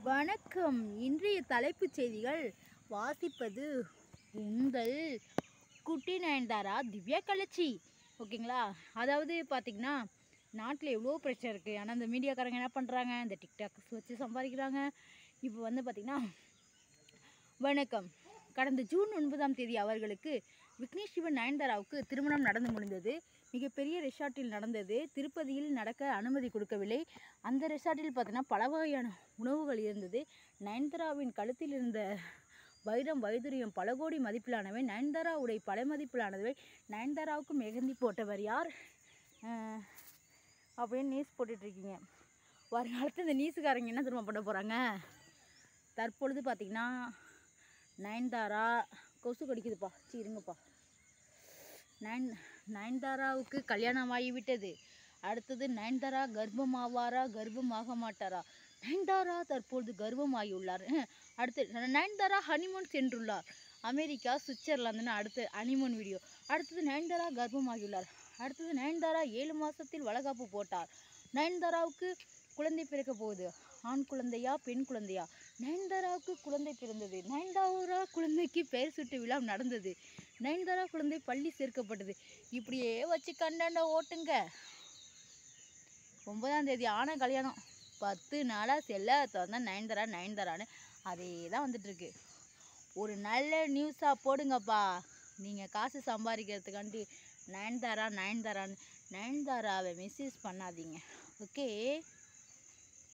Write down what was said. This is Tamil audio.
வணக்கம் இன்றைய தலைப்புச் செய்திகள் வாசிப்பது உங்கள் குட்டி நயன்தாரா திவ்யா கலச்சி ஓகேங்களா அதாவது பார்த்திங்கன்னா நாட்டில் எவ்வளோ பிரச்சனை இருக்குது ஆனால் இந்த மீடியாக்காரங்க என்ன பண்ணுறாங்க இந்த டிக்டாக்ஸ் வச்சு சம்பாதிக்கிறாங்க இப்போ வந்து பார்த்திங்கன்னா வணக்கம் கடந்த ஜூன் ஒன்பதாம் தேதி அவர்களுக்கு விக்னேஷ் சிவன் நயன்தாராவுக்கு திருமணம் நடந்து முடிந்தது மிகப்பெரிய ரெசார்ட்டில் நடந்தது திருப்பதியில் நடக்க அனுமதி கொடுக்கவில்லை அந்த ரெசார்ட்டில் பார்த்தீங்கன்னா பல வகையான உணவுகள் இருந்தது நயன்தாராவின் கழுத்தில் இருந்த வைரம் வைதுரியம் பல கோடி மதிப்பிலானவை நயன்தாரா உடை பல மதிப்பிலானவை நயன்தாராவுக்கு மெகந்தி போட்டவர் யார் அஹ், அப்படின்னு நியூஸ் போட்டுட்ருக்கீங்க வருங்காலத்தில் இந்த நியூஸுக்காரங்க என்ன திரும்ப பண்ண போகிறாங்க தற்பொழுது பார்த்திங்கன்னா நயன்தாரா கொசு கடிக்குதுப்பா சீ இருங்கப்பா நயன் நயன்தாராவுக்கு கல்யாணம் ஆகிவிட்டது அடுத்தது நயன்தாரா கர்ப்பமாவாரா கர்ப்பமாக மாட்டாரா நயன்தாரா தற்பொழுது கர்ப்பமாகியுள்ளார் அஹ், அடுத்து நயன்தாரா ஹனிமூன் சென்றுள்ளார் அமெரிக்கா சுவிட்சர்லாந்துன்னு அடுத்து ஹனிமூன் வீடியோ அடுத்தது நயன்தாரா கர்ப்பமாகியுள்ளார் அடுத்தது நயன்தாரா ஏழு மாதத்தில் வளகாப்பு போட்டார் நயன்தாராவுக்கு குழந்தை பிறக்க போகுது ஆண் குழந்தையா பெண் குழந்தையா நயன்தாராவுக்கு குழந்தை பிறந்தது நயன்தாரா குழந்தைக்கு பெயர் சுட்டு விழா நடந்தது நயன்தாரா குழந்தை பள்ளி சேர்க்கப்பட்டது இப்படியே வச்சு கண்டாண்ட ஓட்டுங்க ஒன்பதாம் தேதி ஆன கல்யாணம் பத்து நாளாக செல்ல திறந்தா நயன்தாரா நயன்தாரான்னு அதே தான் வந்துட்டுருக்கு ஒரு நல்ல நியூஸாக போடுங்கப்பா நீங்கள் காசு சம்பாதிக்கிறதுக்காண்டி நயன்தாரா நயன்தாரான்னு நயன்தாராவை மெசேஜ் பண்ணாதீங்க ஓகே